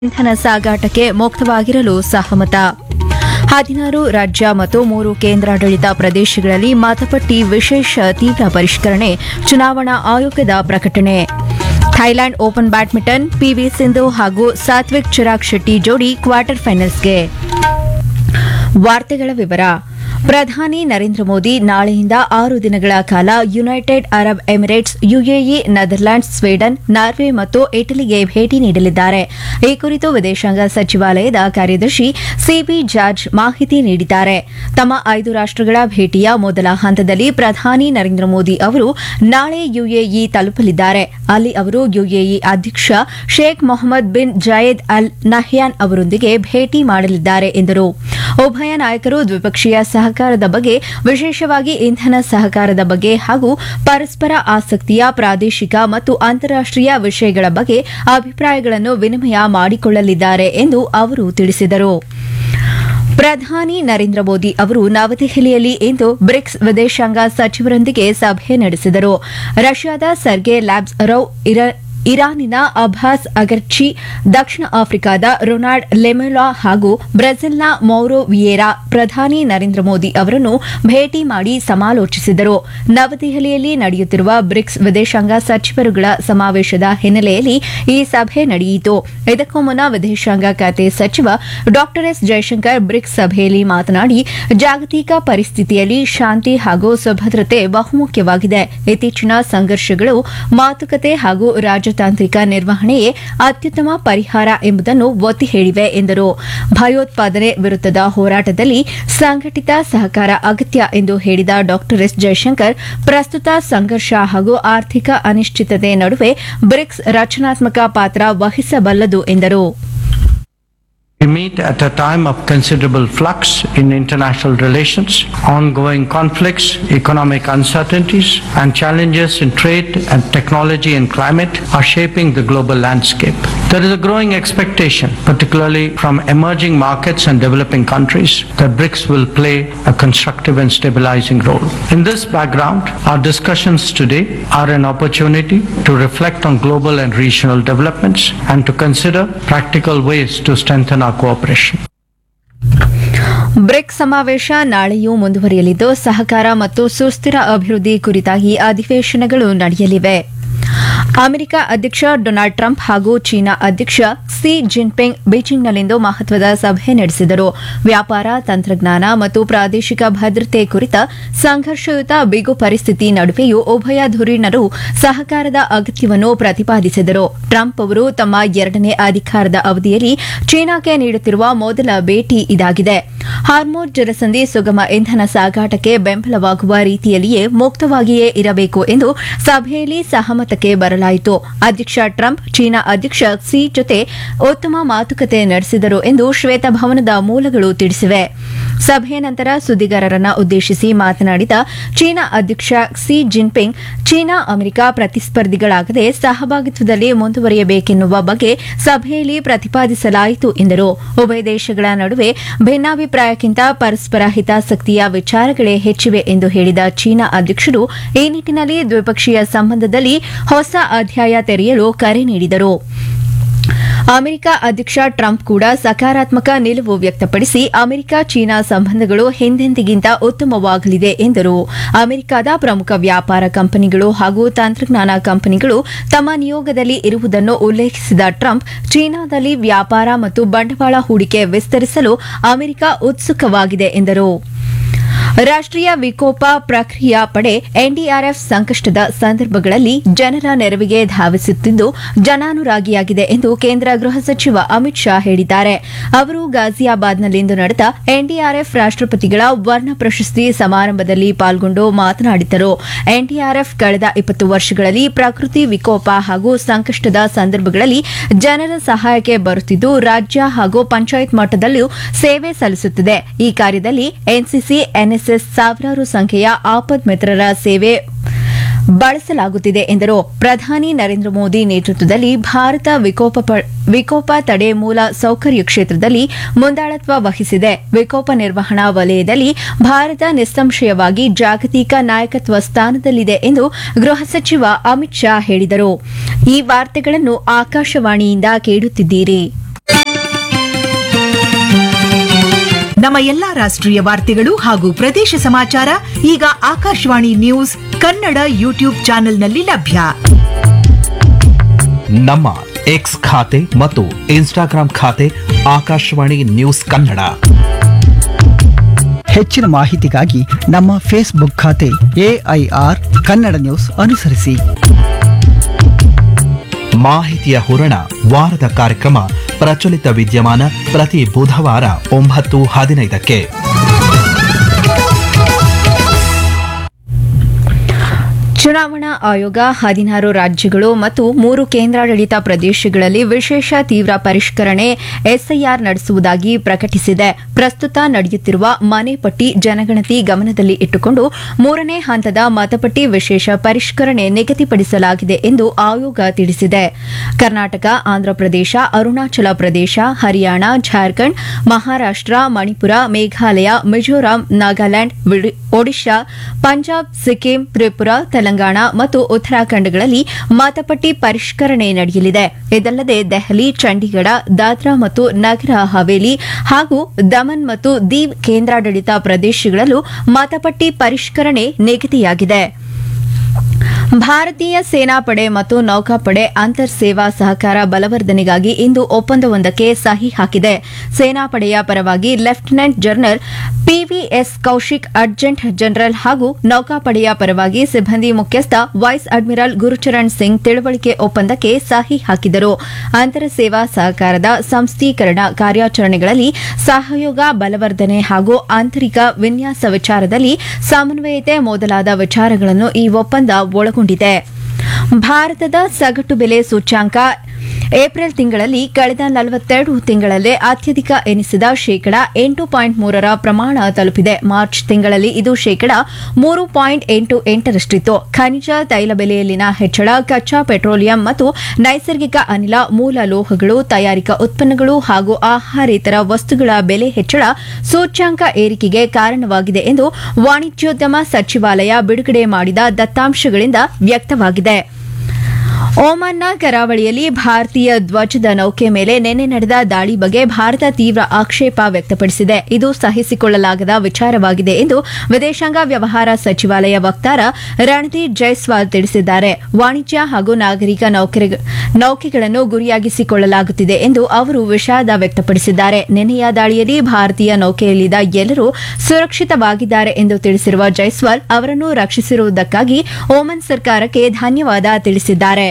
ಇಂಧನ ಸಾಗಾಟಕ್ಕೆ ಮುಕ್ತವಾಗಿರಲು ಸಹಮತ ಹದಿನಾರು ರಾಜ್ಯ ಮತ್ತು ಮೂರು ಕೇಂದ್ರಾಡಳಿತ ಪ್ರದೇಶಗಳಲ್ಲಿ ಮತಪಟ್ಟಿ ವಿಶೇಷ ತೀವ್ರ ಪರಿಷ್ಕರಣೆ ಚುನಾವಣಾ ಆಯೋಗದ ಪ್ರಕಟಣೆ Thailand open badminton PV Sindhu ಹಾಗೂ ಸಾತ್ವಿಕ್ ಚಿರಾಗ್ ಶೆಟ್ಟಿ ಜೋಡಿ ಕ್ವಾರ್ಟರ್ ಫೈನಲ್ಸ್ಗೆ ವಾರ್ತೆಗಳ ವಿವರ ಪ್ರಧಾನಿ ನರೇಂದ್ರ ಮೋದಿ ನಾಳೆಯಿಂದ ಆರು ದಿನಗಳ ಕಾಲ United Arab Emirates UAE Netherlands Sweden Norway ಮತ್ತು ಇಟಲಿಗೆ ಭೇಟಿ ನೀಡಲಿದ್ದಾರೆ ಈ ಕುರಿತು ವಿದೇಶಾಂಗ ಸಚಿವಾಲಯದ ಕಾರ್ಯದರ್ಶಿ ಸಿಬಿ ಜಾರ್ಜ್ ಮಾಹಿತಿ ನೀಡಿದ್ದಾರೆ ತಮ್ಮ ಐದು ರಾಷ್ಟಗಳ ಭೇಟಿಯ ಮೊದಲ ಹಂತದಲ್ಲಿ ಪ್ರಧಾನಿ ನರೇಂದ್ರ ಮೋದಿ ಅವರು ನಾಳೆ ಯುಎಇ ತಲುಪಲಿದ್ದಾರೆ ಅಲ್ಲಿ ಅವರು ಯುಎಇ ಅಧ್ಯಕ್ಷ Sheikh Mohamed bin Zayed Al Nahyan ಅವರೊಂದಿಗೆ ಭೇಟಿ ಮಾಡಲಿದ್ದಾರೆ ಎಂದರು ಉಭಯ ನಾಯಕರು ದ್ವಿಪಕ್ಷೀಯ ಸಹಕಾರದ ಬಗ್ಗೆ ವಿಶೇಷವಾಗಿ ಇಂಧನ ಸಹಕಾರದ ಬಗ್ಗೆ ಹಾಗೂ ಪರಸ್ಪರ ಆಸಕ್ತಿಯ ಪ್ರಾದೇಶಿಕ ಮತ್ತು ಅಂತಾರಾಷ್ಟೀಯ ವಿಷಯಗಳ ಬಗ್ಗೆ ಅಭಿಪ್ರಾಯಗಳನ್ನು ವಿನಿಮಯ ಮಾಡಿಕೊಳ್ಳಲಿದ್ದಾರೆ ಎಂದು ಅವರು ತಿಳಿಸಿದರು ಪ್ರಧಾನಿ ನರೇಂದ್ರ ಮೋದಿ ಅವರು ನವದೆಹಲಿಯಲ್ಲಿ ಇಂದು ಬ್ರಿಕ್ಸ್ ವಿದೇಶಾಂಗ ಸಚಿವರೊಂದಿಗೆ ಸಭೆ ನಡೆಸಿದರು ರಷ್ಯಾದ ಸರ್ಗೆ ಲ್ಯಾಬ್ಸ್ ರೌ ಇರ- ಇರಾನಿನ ಅಭಾಸ್ ಅಗರ್ಚಿ ದಕ್ಷಿಣ ಆಫ್ರಿಕಾದ ರೊನಾಲ್ಡ್ ಲೆಮೆಲಾ ಹಾಗೂ ಬ್ರೆಜಿಲ್ನ ಮೌರೋ ವಿಯೇರಾ ಪ್ರಧಾನಿ ನರೇಂದ್ರ ಮೋದಿ ಅವರನ್ನು ಭೇಟಿ ಮಾಡಿ ಸಮಾಲೋಚಿಸಿದರು ನವದೆಹಲಿಯಲ್ಲಿ ನಡೆಯುತ್ತಿರುವ ಬ್ರಿಕ್ಸ್ ವಿದೇಶಾಂಗ ಸಚಿವರುಗಳ ಸಮಾವೇಶದ ಹಿನ್ನೆಲೆಯಲ್ಲಿ ಈ ಸಭೆ ನಡೆಯಿತು ಇದಕ್ಕೂ ಮುನ್ನ ವಿದೇಶಾಂಗ ಖಾತೆ ಸಚಿವ ಡಾ ಎಸ್ ಜಯಶಂಕರ್ ಬ್ರಿಕ್ಸ್ ಸಭೆಯಲ್ಲಿ ಮಾತನಾಡಿ ಜಾಗತಿಕ ಪರಿಸ್ಥಿತಿಯಲ್ಲಿ ಶಾಂತಿ ಹಾಗೂ ಸುಭದ್ರತೆ ಬಹುಮುಖ್ಯವಾಗಿದೆ ಇತ್ತೀಚಿನ ಸಂಘರ್ಷಗಳು ಮಾತುಕತೆ ಹಾಗೂ ರಾಜತಾಂತ್ರಿಕ ನಿರ್ವಹಣೆಯೇ ಅತ್ಯುತ್ತಮ ಪರಿಹಾರ ಎಂಬುದನ್ನು ಒತ್ತಿ ಹೇಳಿವೆ ಎಂದರು ಭಯೋತ್ಪಾದನೆ ವಿರುದ್ಧದ ಹೋರಾಟದಲ್ಲಿ ಸಂಘಟಿತ ಸಹಕಾರ ಅಗತ್ಯ ಎಂದು ಹೇಳಿದ ಡಾ ಎಸ್ ಜಯಶಂಕರ್ ಪ್ರಸ್ತುತ ಸಂಘರ್ಷ ಹಾಗೂ ಆರ್ಥಿಕ ಅನಿಶ್ಚಿತತೆ ನಡುವೆ ಬ್ರಿಕ್ಸ್ ರಚನಾತ್ಮಕ ಪಾತ್ರ ವಹಿಸಬಲ್ಲದು ಎಂದರು We meet at a time of considerable flux in international relations, ongoing conflicts, economic uncertainties, and challenges in trade and technology and climate are shaping the global landscape. There is a growing expectation, particularly from emerging markets and developing countries, that BRICS will play a constructive and stabilizing role. In this background, our discussions today are an opportunity to reflect on global and regional developments and to consider practical ways to strengthen our cooperation. BRICS ಸಮಾವೇಶ ನಾಳೆಯೂ ಮುಂದುವರಿಯಲಿದ್ದು ಸಹಕಾರ ಮತ್ತು ಸುಸ್ಥಿರ ಅಭಿವೃದ್ಧಿ ಕುರಿತಾಗಿ ಅಧಿವೇಶನಗಳು ನಡೆಯಲಿವೆ America ಅಧ್ಯಕ್ಷ Donald Trump ಹಾಗೂ ಚೀನಾ ಅಧ್ಯಕ್ಷ ಸಿ ಜಿನ್ಪಿಂಗ್ ಬೀಜಿಂಗ್ನಲ್ಲಿಂದು ಮಹತ್ವದ ಸಭೆ ನಡೆಸಿದರು ವ್ಯಾಪಾರ ತಂತ್ರಜ್ಞಾನ ಮತ್ತು ಪ್ರಾದೇಶಿಕ ಭದ್ರತೆ ಕುರಿತ ಸಂಘರ್ಷಯುತ ಬಿಗು ಪರಿಸ್ಥಿತಿ ನಡುವೆಯೂ ಉಭಯ ಧುರೀಣರು ಸಹಕಾರದ ಅಗತ್ಯವನ್ನು ಪ್ರತಿಪಾದಿಸಿದರು ಟ್ರಂಪ್ ಅವರು ತಮ್ಮ ಎರಡನೇ ಅಧಿಕಾರದ ಅವಧಿಯಲ್ಲಿ ಚೀನಾಕ್ಕೆ ನೀಡುತ್ತಿರುವ ಮೊದಲ ಭೇಟಿ ಇದಾಗಿದೆ ಹಾರ್ಮೋನ್ ಜಲಸಂಧಿ ಸುಗಮ ಇಂಧನ ಸಾಗಾಟಕ್ಕೆ ಬೆಂಬಲವಾಗುವ ರೀತಿಯಲ್ಲಿಯೇ ಮುಕ್ತವಾಗಿಯೇ ಇರಬೇಕು ಎಂದು ಸಭೆಯಲ್ಲಿ ಸಹಮತಕ್ಕೆ ಬರಲಾಯಿತು ಅಧ್ಯಕ್ಷ ಟ್ರಂಪ್ ಚೀನಾ ಅಧ್ಯಕ್ಷ ಕ್ಸಿ ಜೊತೆ ಉತ್ತಮ ಮಾತುಕತೆ ನಡೆಸಿದರು ಎಂದು ಶ್ವೇತಭವನದ ಮೂಲಗಳು ತಿಳಿಸಿವೆ ಸಭೆಯ ನಂತರ ಸುದ್ದಿಗಾರರನ್ನ ಉದ್ದೇಶಿಸಿ ಮಾತನಾಡಿದ ಚೀನಾ ಅಧ್ಯಕ್ಷ ಕ್ಸಿ ಜಿನ್ಪಿಂಗ್ ಚೀನಾ ಅಮೆರಿಕ ಪ್ರತಿಸ್ಪರ್ಧಿಗಳಾಗದೆ ಸಹಭಾಗಿತ್ವದಲ್ಲಿ ಮುಂದುವರಿಯಬೇಕೆನ್ನುವ ಬಗ್ಗೆ ಸಭೆಯಲ್ಲಿ ಪ್ರತಿಪಾದಿಸಲಾಯಿತು ಎಂದರು ಉಭಯ ದೇಶಗಳ ನಡುವೆ ಭಿನ್ನಾಭಿಪ್ರಾಯಕ್ಕಿಂತ ಪರಸ್ಪರ ಹಿತಾಸಕ್ತಿಯ ವಿಚಾರಗಳೇ ಹೆಚ್ಚಿವೆ ಎಂದು ಹೇಳಿದ ಚೀನಾ ಅಧ್ಯಕ್ಷರು ಈ ನಿಟ್ಟಿನಲ್ಲಿ ದ್ವಿಪಕ್ಷೀಯ ಸಂಬಂಧದಲ್ಲಿ ಹೊಸ ಅಧ್ಯಾಯ ತೆರೆಯಲು ಕರೆ ನೀಡಿದರು ಅಮೆರಿಕ ಅಧ್ಯಕ್ಷ ಟ್ರಂಪ್ ಕೂಡ ಸಕಾರಾತ್ಮಕ ನಿಲುವು ವ್ಯಕ್ತಪಡಿಸಿ ಅಮೆರಿಕ ಚೀನಾ ಸಂಬಂಧಗಳು ಹಿಂದೆಂದಿಗಿಂತ ಉತ್ತಮವಾಗಲಿದೆ ಎಂದರು ಅಮೆರಿಕದ ಪ್ರಮುಖ ವ್ಯಾಪಾರ ಕಂಪನಿಗಳು ಹಾಗೂ ತಂತ್ರಜ್ಞಾನ ಕಂಪನಿಗಳು ತಮ್ಮ ನಿಯೋಗದಲ್ಲಿ ಇರುವುದನ್ನು ಉಲ್ಲೇಖಿಸಿದ ಟ್ರಂಪ್ ಚೀನಾದಲ್ಲಿ ವ್ಯಾಪಾರ ಮತ್ತು ಬಂಡವಾಳ ಹೂಡಿಕೆ ವಿಸ್ತರಿಸಲು ಅಮೆರಿಕ ಉತ್ಸುಕವಾಗಿದೆ ಎಂದರು ರಾಷ್ಟ್ರೀಯ ವಿಕೋಪ ಪ್ರಕ್ರಿಯಾ ಪಡೆ ಎನ್ಡಿಆರ್ಎಫ್ ಸಂಕಷ್ಟದ ಸಂದರ್ಭಗಳಲ್ಲಿ ಜನರ ನೆರವಿಗೆ ಧಾವಿಸುತ್ತಿದ್ದು ಜನಾನುರಾಗಿಯಾಗಿದೆ ಎಂದು ಕೇಂದ್ರ ಗೃಹ ಸಚಿವ ಅಮಿತ್ ಶಾ ಹೇಳಿದ್ದಾರೆ ಅವರು ಗಾಜಿಯಾಬಾದ್ನಲ್ಲಿಂದು ನಡೆದ ಎನ್ಡಿಆರ್ಎಫ್ ರಾಷ್ಟ್ರಪತಿಗಳ ವರ್ಣ ಪ್ರಶಸ್ತಿ ಸಮಾರಂಭದಲ್ಲಿ ಪಾಲ್ಗೊಂಡು ಮಾತನಾಡಿದರು ಎನ್ಡಿಆರ್ಎಫ್ ಕಳೆದ ಇಪ್ಪತ್ತು ವರ್ಷಗಳಲ್ಲಿ ಪ್ರಕೃತಿ ವಿಕೋಪ ಹಾಗೂ ಸಂಕಷ್ಟದ ಸಂದರ್ಭಗಳಲ್ಲಿ ಜನರ ಸಹಾಯಕ್ಕೆ ಬರುತ್ತಿದ್ದು ರಾಜ್ಯ ಹಾಗೂ ಪಂಚಾಯತ್ ಮಟ್ಟದಲ್ಲೂ ಸೇವೆ ಸಲ್ಲಿಸುತ್ತಿದೆ ಈ ಕಾರ್ಯದಲ್ಲಿ ಎನ್ಸಿಸಿ ಎನ್ಎಸ್ಎಸ್ ಸಾವಿರಾರು ಸಂಖ್ಯೆಯ ಆಪದ್ ಮಿತ್ರರ ಸೇವೆ ಬಳಸಲಾಗುತ್ತಿದೆ ಎಂದರು ಪ್ರಧಾನಿ ನರೇಂದ್ರ ಮೋದಿ ನೇತೃತ್ವದಲ್ಲಿ ಭಾರತ ವಿಕೋಪ ಪ- ವಿಕೋಪ ತಡೆ ಮೂಲ ಸೌಕರ್ಯ ಕ್ಷೇತ್ರದಲ್ಲಿ ಮುಂದಾಳತ್ವ ವಹಿಸಿದೆ ವಿಕೋಪ ನಿರ್ವಹಣಾ ವಲಯದಲ್ಲಿ ಭಾರತ ನಿಸ್ಸಂಶಯವಾಗಿ ಜಾಗತಿಕ ನಾಯಕತ್ವ ಸ್ಥಾನದಲ್ಲಿದೆ ಎಂದು ಗೃಹ ಸಚಿವ ಅಮಿತ್ ಶಾ ಹೇಳಿದರು ಈ ವಾರ್ತೆಗಳನ್ನು ಆಕಾಶವಾಣಿಯಿಂದ ಕೇಳುತ್ತಿದ್ದೀರಿ ನಮ್ಮ ಎಲ್ಲಾ ರಾಷ್ಟ್ರೀಯ ವಾರ್ತೆಗಳು ಹಾಗೂ ಪ್ರದೇಶ ಸಮಾಚಾರ ಈಗ ಆಕಾಶವಾಣಿ ನ್ಯೂಸ್ ಕನ್ನಡ ಯೂಟ್ಯೂಬ್ ಚಾನೆಲ್ನಲ್ಲಿ ಲಭ್ಯ ನಮ್ಮ ಎಕ್ಸ್ ಖಾತೆ ಮತ್ತು ಇನ್ಸ್ಟಾಗ್ರಾಂ ಖಾತೆ ಆಕಾಶವಾಣಿ ನ್ಯೂಸ್ ಕನ್ನಡ ಹೆಚ್ಚಿನ ಮಾಹಿತಿಗಾಗಿ ನಮ್ಮ ಫೇಸ್ಬುಕ್ ಖಾತೆ ಎಐಆರ್ ಕನ್ನಡ ನ್ಯೂಸ್ ಅನುಸರಿಸಿ ಮಾಹಿತಿಯ ಹೂರಣ ವಾರದ ಕಾರ್ಯಕ್ರಮ ಪ್ರಚಲಿತ ವಿದ್ಯಮಾನ ಪ್ರತಿ ಬುಧವಾರ ಒಂಬತ್ತು ಹದಿನೈದಕ್ಕೆ ಚುನಾವಣಾ ಆಯೋಗ ಹದಿನಾರು ರಾಜ್ಯಗಳು ಮತ್ತು ಮೂರು ಕೇಂದ್ರಾಡಳಿತ ಪ್ರದೇಶಗಳಲ್ಲಿ ವಿಶೇಷ ತೀವ್ರ ಪರಿಷ್ಕರಣೆ ಎಸ್ಐಆರ್ ನಡೆಸುವುದಾಗಿ ಪ್ರಕಟಿಸಿದೆ ಪ್ರಸ್ತುತ ನಡೆಯುತ್ತಿರುವ ಮನೆ ಪಟ್ಟಿ ಜನಗಣತಿ ಗಮನದಲ್ಲಿ ಇಟ್ಟುಕೊಂಡು ಮೂರನೇ ಹಂತದ ಮತಪಟ್ಟಿ ವಿಶೇಷ ಪರಿಷ್ಕರಣೆ ನಿಗದಿಪಡಿಸಲಾಗಿದೆ ಎಂದು ಆಯೋಗ ತಿಳಿಸಿದೆ ಕರ್ನಾಟಕ ಆಂಧ್ರಪ್ರದೇಶ ಅರುಣಾಚಲ ಪ್ರದೇಶ ಹರಿಯಾಣ ಜಾರ್ಖಂಡ್ ಮಹಾರಾಷ್ಟ್ರ ಮಣಿಪುರ ಮೇಘಾಲಯ ಮಿಜೋರಾಂ ನಾಗಾಲ್ಯಾಂಡ್ ವಿಡಿ- ಒಡಿಶಾ ಪಂಜಾಬ್ ಸಿಕ್ಕಿಂ ತ್ರಿಪುರಾ ತೆಲಂಗಾಣ ಮತ್ತು ಉತ್ತರಾಖಂಡ್ಗಳಲ್ಲಿ ಮತಪಟ್ಟಿ ಪರಿಷ್ಕರಣೆ ನಡೆಯಲಿದೆ ಇದಲ್ಲದೆ ದೆಹಲಿ ಚಂಡೀಗಢ ದಾದ್ರಾ ಮತ್ತು ನಗರ ಹವೇಲಿ ಹಾಗೂ ದಮನ್ ಮತ್ತು ದೀವ್ ಕೇಂದ್ರಾಡಳಿತ ಪ್ರದೇಶಗಳಲ್ಲೂ ಮತಪಟ್ಟಿ ಪರಿಷ್ಕರಣೆ ನಿಗದಿಯಾಗಿದೆ ಭಾರತೀಯ ಸೇನಾಪಡೆ ಮತ್ತು ನೌಕಾಪಡೆ ಅಂತರ್ ಸೇವಾ ಸಹಕಾರ ಬಲವರ್ಧನೆಗಾಗಿ ಇಂದು ಒಪ್ಪಂದವೊಂದಕ್ಕೆ ಸಹಿ ಹಾಕಿದೆ ಸೇನಾಪಡೆಯ ಪರವಾಗಿ lieutenant general PVS Kaushik adjutant general ಹಾಗೂ ನೌಕಾಪಡೆಯ ಪರವಾಗಿ ಸಿಬ್ಬಂದಿ ಮುಖ್ಯಸ್ಥ ವೈಸ್ ಅಡ್ಮಿರಲ್ ಗುರುಚರಣ್ ಸಿಂಗ್ ತಿಳುವಳಿಕೆ ಒಪ್ಪಂದಕ್ಕೆ ಸಹಿ ಹಾಕಿದರು ಅಂತರ ಸೇವಾ ಸಹಕಾರದ ಸಂಸ್ಥೀಕರಣ ಕಾರ್ಯಾಚರಣೆಗಳಲ್ಲಿ ಸಹಯೋಗ ಬಲವರ್ಧನೆ ಹಾಗೂ ಆಂತರಿಕ ವಿನ್ಯಾಸ ವಿಚಾರದಲ್ಲಿ ಸಮನ್ವಯತೆ ಮೊದಲಾದ ವಿಚಾರಗಳನ್ನು ಈ ಒಪ್ಪಂದ ಒಳಗೊಂಡಿದೆ ಭಾರತದ ಸಗಟು ಬೆಲೆ ಸೂಚ್ಯಾಂಕ ಏಪ್ರಿಲ್ ತಿಂಗಳಲ್ಲಿ ಕಳೆದ ನಲವತ್ತೆರಡು ತಿಂಗಳಲ್ಲೇ ಅತ್ಯಧಿಕ ಎನಿಸಿದ ಶೇಕಡ ಎಂಟು ಪಾಯಿಂಟ್ ಮೂರರ ಪ್ರಮಾಣ ತಲುಪಿದೆ ಮಾರ್ಚ್ ತಿಂಗಳಲ್ಲಿ ಇದು ಶೇಕಡ ಮೂರು ಪಾಯಿಂಟ್ ಎಂಟು ಎಂಟರಷ್ಟಿತ್ತು ಖನಿಜ ತೈಲ ಬೆಲೆಯಲ್ಲಿನ ಹೆಚ್ಚಳ ಕಚ್ಚಾ ಪೆಟ್ರೋಲಿಯಂ ಮತ್ತು ನೈಸರ್ಗಿಕ ಅನಿಲ ಮೂಲ ಲೋಹಗಳು ತಯಾರಿಕಾ ಉತ್ಪನ್ನಗಳು ಹಾಗೂ ಆಹಾರೇತರ ವಸ್ತುಗಳ ಬೆಲೆ ಹೆಚ್ಚಳ ಸೂಚ್ಯಾಂಕ ಏರಿಕೆಗೆ ಕಾರಣವಾಗಿದೆ ಎಂದು ವಾಣಿಜ್ಯೋದ್ಯಮ ಸಚಿವಾಲಯ ಬಿಡುಗಡೆ ಮಾಡಿದ ದತ್ತಾಂಶಗಳಿಂದ ವ್ಯಕ್ತವಾಗಿದೆ ಓಮನ್ನ ಕರಾವಳಿಯಲ್ಲಿ ಭಾರತೀಯ ಧ್ವಜದ ನೌಕೆ ಮೇಲೆ ನಿನ್ನೆ ನಡೆದ ದಾಳಿ ಬಗ್ಗೆ ಭಾರತ ತೀವ್ರ ಆಕ್ಷೇಪ ವ್ಯಕ್ತಪಡಿಸಿದೆ ಇದು ಸಹಿಸಿಕೊಳ್ಳಲಾಗದ ವಿಚಾರವಾಗಿದೆ ಎಂದು ವಿದೇಶಾಂಗ ವ್ಯವಹಾರ ಸಚಿವಾಲಯ ವಕ್ತಾರ ರಣದೀಪ್ ಜೈಸ್ವಾಲ್ ತಿಳಿಸಿದ್ದಾರೆ ವಾಣಿಜ್ಯ ಹಾಗೂ ನಾಗರಿಕ ನೌಕರಿ- ನೌಕೆಗಳನ್ನು ಗುರಿಯಾಗಿಸಿಕೊಳ್ಳಲಾಗುತ್ತಿದೆ ಎಂದು ಅವರು ವಿಷಾದ ವ್ಯಕ್ತಪಡಿಸಿದ್ದಾರೆ ನಿನ್ನೆಯ ದಾಳಿಯಲ್ಲಿ ಭಾರತೀಯ ನೌಕೆಯಲ್ಲಿದ್ದ ಎಲ್ಲರೂ ಸುರಕ್ಷಿತವಾಗಿದ್ದಾರೆ ಎಂದು ತಿಳಿಸಿರುವ ಜೈಸ್ವಾಲ್ ಅವರನ್ನು ರಕ್ಷಿಸಿರುವುದಕ್ಕಾಗಿ ಓಮನ್ ಸರ್ಕಾರಕ್ಕೆ ಧನ್ಯವಾದ ತಿಳಿಸಿದ್ದಾರೆ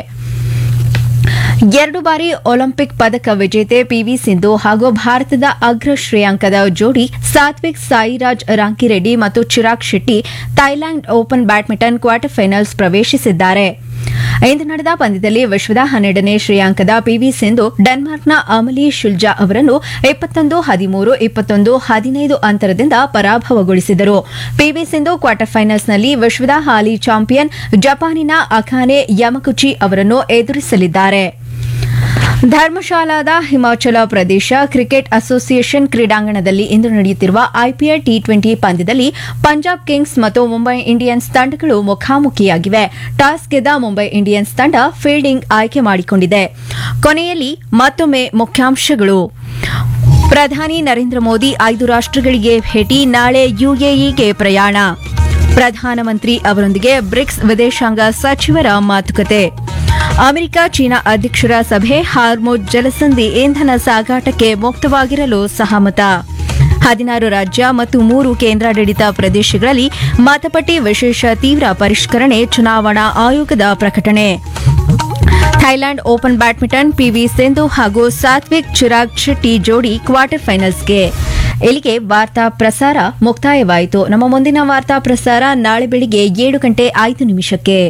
ಎರಡು ಬಾರಿ ಒಲಿಂಪಿಕ್ ಪದಕ ವಿಜೇತೆ ಪಿವಿ ಸಿಂಧು ಹಾಗೂ ಭಾರತದ ಅಗ್ರ ಶ್ರೇಯಾಂಕದ ಜೋಡಿ ಸಾತ್ವಿಕ್ ಸಾಯಿರಾಜ್ ರಾಂಕಿರೆಡ್ಡಿ ಮತ್ತು Chirag Shetty Thailand open badminton quarter finals ಪ್ರವೇಶಿಸಿದ್ದಾರೆ ಇಂದು ನಡೆದ ಪಂದ್ಯದಲ್ಲಿ ವಿಶ್ವದ ಹನ್ನೆರಡನೇ ಶ್ರೇಯಾಂಕದ ಪಿವಿ ಸಿಂಧು ಡೆನ್ಮಾರ್ಕ್ನ ಅಮಲಿ ಶುಲ್ಜಾ ಅವರನ್ನು ಇಪ್ಪತ್ತೊಂದು ಹದಿಮೂರು ಇಪ್ಪತ್ತೊಂದು ಹದಿನೈದು ಅಂತರದಿಂದ ಪರಾಭವಗೊಳಿಸಿದರು ಪಿವಿ ಸಿಂಧು ಕ್ವಾರ್ಟರ್ ಫೈನಲ್ಸ್ನಲ್ಲಿ ವಿಶ್ವದ ಹಾಲಿ ಚಾಂಪಿಯನ್ ಜಪಾನಿನ ಅಖಾನೆ ಯಮಕುಚಿ ಅವರನ್ನು ಎದುರಿಸಲಿದ್ದಾರೆ ಧರ್ಮಶಾಲಾದ ಹಿಮಾಚಲ ಪ್ರದೇಶ ಕ್ರಿಕೆಟ್ ಅಸೋಸಿಯೇಷನ್ ಕ್ರೀಡಾಂಗಣದಲ್ಲಿ ಇಂದು ನಡೆಯುತ್ತಿರುವ ಐಪಿಎಲ್ ಟಿ ಟ್ವೆಂಟಿ ಪಂದ್ಯದಲ್ಲಿ ಪಂಜಾಬ್ ಕಿಂಗ್ಸ್ ಮತ್ತು ಮುಂಬೈ ಇಂಡಿಯನ್ಸ್ ತಂಡಗಳು ಮುಖಾಮುಖಿಯಾಗಿವೆ ಟಾಸ್ ಗೆದ್ದ ಮುಂಬೈ ಇಂಡಿಯನ್ಸ್ ತಂಡ ಫೀಲ್ಡಿಂಗ್ ಆಯ್ಕೆ ಮಾಡಿಕೊಂಡಿದೆ ಕೊನೆಯಲ್ಲಿ ಮತ್ತೊಮ್ಮೆ ಮುಖ್ಯಾಂಶಗಳು ಪ್ರಧಾನಿ ನರೇಂದ್ರ ಮೋದಿ ಐದು ರಾಷ್ಟ್ರಗಳಿಗೆ ಭೇಟಿ ನಾಳೆ ಯುಎಇಗೆ ಪ್ರಯಾಣ ಪ್ರಧಾನಮಂತ್ರಿ ಅವರೊಂದಿಗೆ ಬ್ರಿಕ್ಸ್ ವಿದೇಶಾಂಗ ಸಚಿವರ ಮಾತುಕತೆ ಅಮೆರಿಕ ಚೀನಾ ಅಧ್ಯಕ್ಷರ ಸಭೆ ಹಾರ್ಮೋಜ್ ಜಲಸಂಧಿ ಇಂಧನ ಸಾಗಾಟಕ್ಕೆ ಮುಕ್ತವಾಗಿರಲು ಸಹಮತ ಹದಿನಾರು ರಾಜ್ಯ ಮತ್ತು ಮೂರು ಕೇಂದ್ರಾಡಳಿತ ಪ್ರದೇಶಗಳಲ್ಲಿ ಮತಪಟ್ಟಿ ವಿಶೇಷ ತೀವ್ರ ಪರಿಷ್ಕರಣೆ ಚುನಾವಣಾ ಆಯೋಗದ ಪ್ರಕಟಣೆ Thailand open badminton PV Sindhu ಹಾಗೂ ಸಾತ್ವಿಕ್ ಚಿರಾಗ್ ಶೆಟ್ಟಿ ಜೋಡಿ ಕ್ವಾರ್ಟರ್ ಫೈನಲ್ಸ್ಗೆ ಇಲ್ಲಿಗೆ ವಾರ್ತಾ ಪ್ರಸಾರ ಮುಕ್ತಾಯವಾಯಿತು ನಮ್ಮ ಮುಂದಿನ ವಾರ್ತಾ ಪ್ರಸಾರ ನಾಳೆ ಬೆಳಿಗ್ಗೆ ಏಳು ಗಂಟೆ ಐದು ನಿಮಿಷಕ್ಕೆ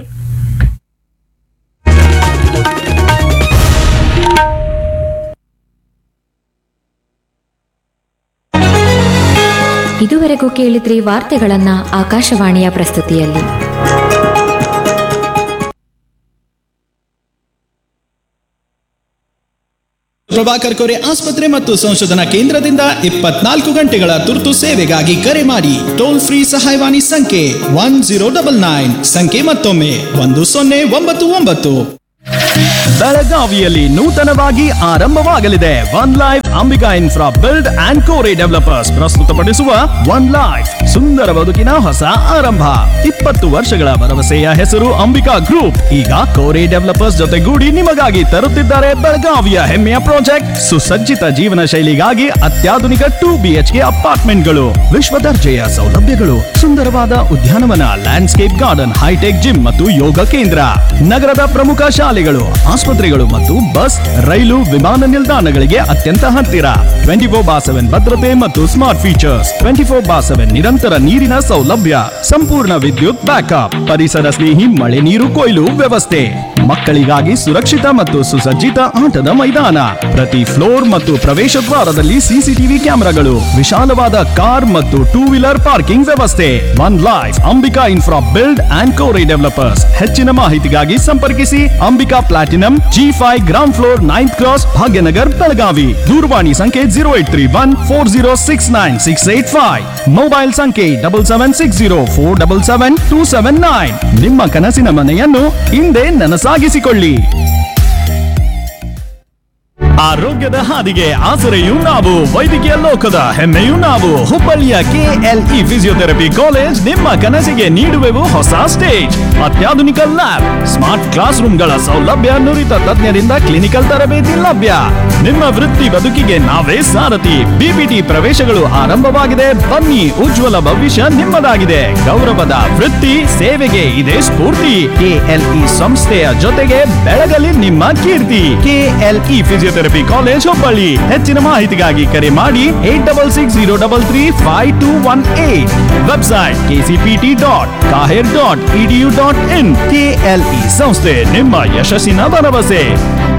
ಇದುವರೆಗೂ ಕೇಳಿದ್ರಿ ವಾರ್ತೆಗಳನ್ನ ಆಕಾಶವಾಣಿಯ ಪ್ರಸ್ತುತಿಯಲ್ಲಿ ಪ್ರಭಾಕರ್ ಕೊರೆ ಆಸ್ಪತ್ರೆ ಮತ್ತು ಸಂಶೋಧನಾ ಕೇಂದ್ರದಿಂದ ಇಪ್ಪತ್ನಾಲ್ಕು ಗಂಟೆಗಳ ತುರ್ತು ಸೇವೆಗಾಗಿ ಕರೆ ಮಾಡಿ ಟೋಲ್ ಫ್ರೀ ಸಹಾಯವಾಣಿ ಸಂಖ್ಯೆ ಒನ್ ಜೀರೋ ಡಬಲ್ ನೈನ್ ಸಂಖ್ಯೆ ಮತ್ತೊಮ್ಮೆ ಒಂದು ಸೊನ್ನೆ ಒಂಬತ್ತು ಒಂಬತ್ತು ಬೆಳಗಾವಿಯಲ್ಲಿ ನೂತನವಾಗಿ ಆರಂಭವಾಗಲಿದೆ one life Ambika infra build and Kori developers ಪ್ರಸ್ತುತಪಡಿಸುವ ಒನ್ ಲೈಫ್ ಸುಂದರ ಬದುಕಿನ ಹೊಸ ಆರಂಭ ಇಪ್ಪತ್ತು ವರ್ಷಗಳ ಭರವಸೆಯ ಹೆಸರು ಅಂಬಿಕಾ ಗ್ರೂಪ್ ಈಗ ಕೋರಿ ಡೆವಲಪರ್ಸ್ ಜೊತೆಗೂಡಿ ನಿಮಗಾಗಿ ತರುತ್ತಿದ್ದಾರೆ ಬೆಳಗಾವಿಯ ಹೆಮ್ಮೆಯ ಪ್ರಾಜೆಕ್ಟ್ ಸುಸಜ್ಜಿತ ಜೀವನ ಶೈಲಿಗಾಗಿ ಅತ್ಯಾಧುನಿಕ ಟೂ ಬಿಎಚ್ಕೆ ಅಪಾರ್ಟ್ಮೆಂಟ್ಗಳು ವಿಶ್ವ ದರ್ಜೆಯ ಸೌಲಭ್ಯಗಳು ಸುಂದರವಾದ ಉದ್ಯಾನವನ ಲ್ಯಾಂಡ್ಸ್ಕೇಪ್ ಗಾರ್ಡನ್ ಹೈಟೆಕ್ ಜಿಮ್ ಮತ್ತು ಯೋಗ ಕೇಂದ್ರ ನಗರದ ಪ್ರಮುಖ ಶಾಲೆಗಳು ಆಸ್ಪತ್ರೆಗಳು ಮತ್ತು ಬಸ್ ರೈಲು ವಿಮಾನ ನಿಲ್ದಾಣಗಳಿಗೆ ಅತ್ಯಂತ ಹತ್ತಿರ ಟ್ವೆಂಟಿ ಫೋರ್ ಬಾ ಸೆವೆನ್ ಭದ್ರತೆ ಮತ್ತು smart features twenty four by seven ನಿರಂತರ ನೀರಿನ ಸೌಲಭ್ಯ ಸಂಪೂರ್ಣ ವಿದ್ಯುತ್ ಬ್ಯಾಕಪ್ ಪರಿಸರ ಸ್ನೇಹಿ ಮಳೆ ನೀರು ಕೊಯ್ಲು ವ್ಯವಸ್ಥೆ ಮಕ್ಕಳಿಗಾಗಿ ಸುರಕ್ಷಿತ ಮತ್ತು ಸುಸಜ್ಜಿತ ಆಟದ ಮೈದಾನ ಪ್ರತಿ ಫ್ಲೋರ್ ಮತ್ತು ಪ್ರವೇಶ ದ್ವಾರದಲ್ಲಿ ಸಿಸಿಟಿವಿ ಕ್ಯಾಮೆರಾಗಳು ವಿಶಾಲವಾದ ಕಾರ್ ಮತ್ತು ಟೂ ವೀಲರ್ ಪಾರ್ಕಿಂಗ್ ವ್ಯವಸ್ಥೆ one life Ambika infra build and Kori developers ಹೆಚ್ಚಿನ ಮಾಹಿತಿಗಾಗಿ ಸಂಪರ್ಕಿಸಿ Ambika platinum G five ground floor ninth cross Bhagyanagar Belagavi ದೂರವಾಣಿ ಸಂಖ್ಯೆ zero eight three one four zero six nine six eight five mobile ಸಂಖ್ಯೆ double seven six zero four double seven two seven nine ನಿಮ್ಮ ಕನಸಿನ ಮನೆಯನ್ನು ಹಿಂದೆ ನನಸಾಗಿಸಿಕೊಳ್ಳಿ ಆರೋಗ್ಯದ ಹಾದಿಗೆ ಆಸರೆಯೂ ನಾವು ವೈದ್ಯಕೀಯ ಲೋಕದ ಹೆಮ್ಮೆಯೂ ನಾವು ಹುಬ್ಬಳ್ಳಿಯ ಕೆಎಲ್ಇ ಫಿಸಿಯೋಥೆರಪಿ ಕಾಲೇಜ್ ನಿಮ್ಮ ಕನಸಿಗೆ ನೀಡುವೆವು ಹೊಸ ಸ್ಟೇಜ್ ಅತ್ಯಾಧುನಿಕ ಲ್ಯಾಬ್ ಸ್ಮಾರ್ಟ್ ಕ್ಲಾಸ್ ರೂಮ್ಗಳ ಸೌಲಭ್ಯ ನುರಿತ ತಜ್ಞರಿಂದ ಕ್ಲಿನಿಕಲ್ ತರಬೇತಿ ಲಭ್ಯ ನಿಮ್ಮ ವೃತ್ತಿ ಬದುಕಿಗೆ ನಾವೇ ಸಾರಥಿ ಬಿಪಿಟಿ ಪ್ರವೇಶಗಳು ಆರಂಭವಾಗಿದೆ ಬನ್ನಿ ಉಜ್ವಲ ಭವಿಷ್ಯ ನಿಮ್ಮದಾಗಿದೆ ಗೌರವದ ವೃತ್ತಿ ಸೇವೆಗೆ ಇದೆ ಸ್ಫೂರ್ತಿ ಕೆಎಲ್ಇ ಸಂಸ್ಥೆಯ ಜೊತೆಗೆ ಬೆಳಗಲಿ ನಿಮ್ಮ ಕೀರ್ತಿ ಕೆಎಲ್ಇ ಫಿಸಿಯೋಥೆರಪಿ ಕಾಲೇಜ್ ಹುಬ್ಬಳ್ಳಿ ಹೆಚ್ಚಿನ ಮಾಹಿತಿಗಾಗಿ ಕರೆ ಮಾಡಿ eight double six zero double three five two one eight website KCPT dot KAHER dot EDU dot in KLE ಸಂಸ್ಥೆ ನಿಮ್ಮ ಯಶಸ್ಸಿನ ಭರವಸೆ